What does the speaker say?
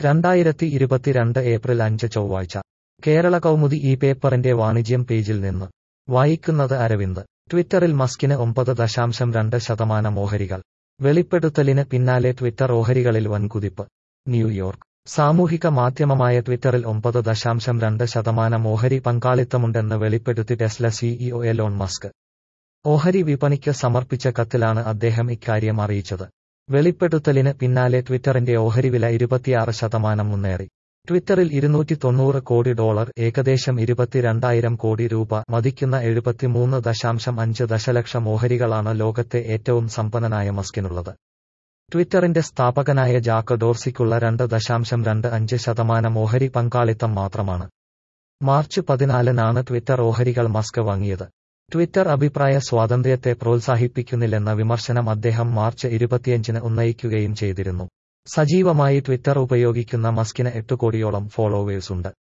രണ്ടായിരത്തി ഇരുപത്തിരണ്ട് ഏപ്രിൽ അഞ്ച് ചൊവ്വാഴ്ച കേരള കൗമുദി ഈ പേപ്പറിന്റെ വാണിജ്യം പേജിൽ നിന്ന് വായിക്കുന്നത് അരവിന്ദ് ട്വിറ്ററിൽ മസ്കിന് ഒമ്പത് ദശാംശം രണ്ട് ശതമാനം ഓഹരികൾ വെളിപ്പെടുത്തലിന് പിന്നാലെ ട്വിറ്റർ ഓഹരികളിൽ വൻകുതിപ്പ് ന്യൂയോർക്ക് സാമൂഹിക മാധ്യമമായ ട്വിറ്ററിൽ ഒമ്പത് ദശാംശം രണ്ട് ശതമാനം ഓഹരി പങ്കാളിത്തമുണ്ടെന്ന് വെളിപ്പെടുത്തി ടെസ്ല സിഇഒ എലോൺ മസ്ക് ഓഹരി വിപണിക്ക് സമർപ്പിച്ച കത്തിലാണ് അദ്ദേഹം ഇക്കാര്യം അറിയിച്ചത് വെളിപ്പെടുത്തലിന് പിന്നാലെ ട്വിറ്ററിന്റെ ഓഹരി വില ഇരുപത്തിയാറ് ശതമാനം മുന്നേറി ട്വിറ്ററിൽ ഇരുന്നൂറ്റി തൊണ്ണൂറ് കോടി ഡോളർ ഏകദേശം ഇരുപത്തിരണ്ടായിരം കോടി രൂപ മതിക്കുന്ന എഴുപത്തിമൂന്ന് ദശാംശം അഞ്ച് ദശലക്ഷം ഓഹരികളാണ് ലോകത്തെ ഏറ്റവും സമ്പന്നനായ മസ്കിനുള്ളത് ട്വിറ്ററിന്റെ സ്ഥാപകനായ ജാക്ക് ഡോർസിക്കുള്ള രണ്ട് ദശാംശം രണ്ട് അഞ്ച് ശതമാനം ഓഹരി പങ്കാളിത്തം മാത്രമാണ് മാർച്ച് പതിനാലിനാണ് ട്വിറ്റർ ഓഹരികൾ മസ്ക് വാങ്ങിയത് ട്വിറ്റർ അഭിപ്രായ സ്വാതന്ത്ര്യത്തെ പ്രോത്സാഹിപ്പിക്കുന്നില്ലെന്ന വിമർശനം അദ്ദേഹം മാർച്ച് ഇരുപത്തിയഞ്ചിന് ഉന്നയിക്കുകയും ചെയ്തിരുന്നു സജീവമായി ട്വിറ്റർ ഉപയോഗിക്കുന്ന മസ്കിന് എട്ട് കോടിയോളം ഫോളോവേഴ്സുണ്ട്